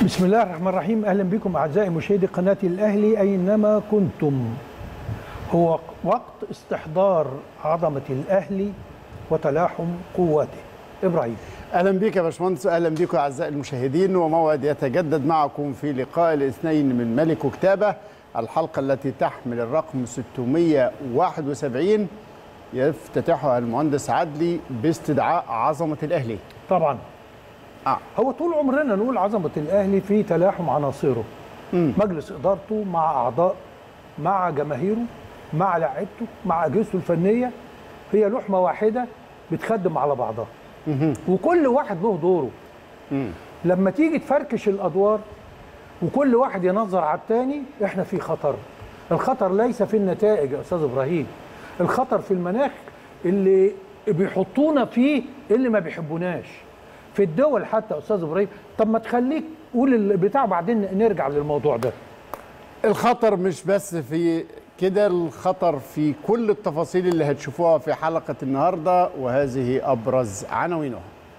بسم الله الرحمن الرحيم اهلا بكم اعزائي مشاهدي قناه الاهلي اينما كنتم هو وقت استحضار عظمه الاهلي وتلاحم قواته ابراهيم اهلا بك يا باشمهندس اهلا بكم اعزائي المشاهدين وموعد يتجدد معكم في لقاء الاثنين من ملك وكتابه الحلقه التي تحمل الرقم 671 يفتتحها المهندس عدلي باستدعاء عظمه الاهلي طبعا آه. هو طول عمرنا نقول عظمه الاهلي في تلاحم عناصره مجلس ادارته مع اعضاء مع جماهيره مع لاعيبته مع اجهزته الفنيه هي لحمه واحده بتخدم على بعضها وكل واحد له دوره لما تيجي تفركش الادوار وكل واحد ينظر على الثاني احنا في خطر الخطر ليس في النتائج يا استاذ ابراهيم الخطر في المناخ اللي بيحطونا فيه اللي ما بيحبوناش في الدول حتى يا استاذ ابراهيم طب ما تخليك قول البتاع بعدين نرجع للموضوع ده الخطر مش بس في كده الخطر في كل التفاصيل اللي هتشوفوها في حلقه النهارده وهذه ابرز عناوينها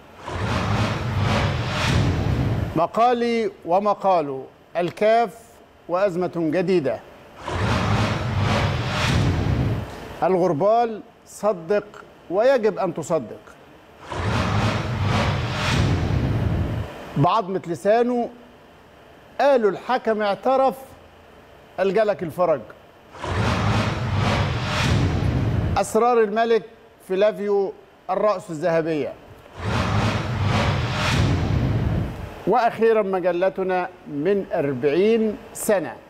مقالي ومقال الكاف وازمه جديده الغربال صدق ويجب ان تصدق بعضمة لسانه قالوا الحكم اعترف الجلك الفرج أسرار الملك فلافيو الرأس الذهبية وأخيرا مجلتنا من أربعين سنة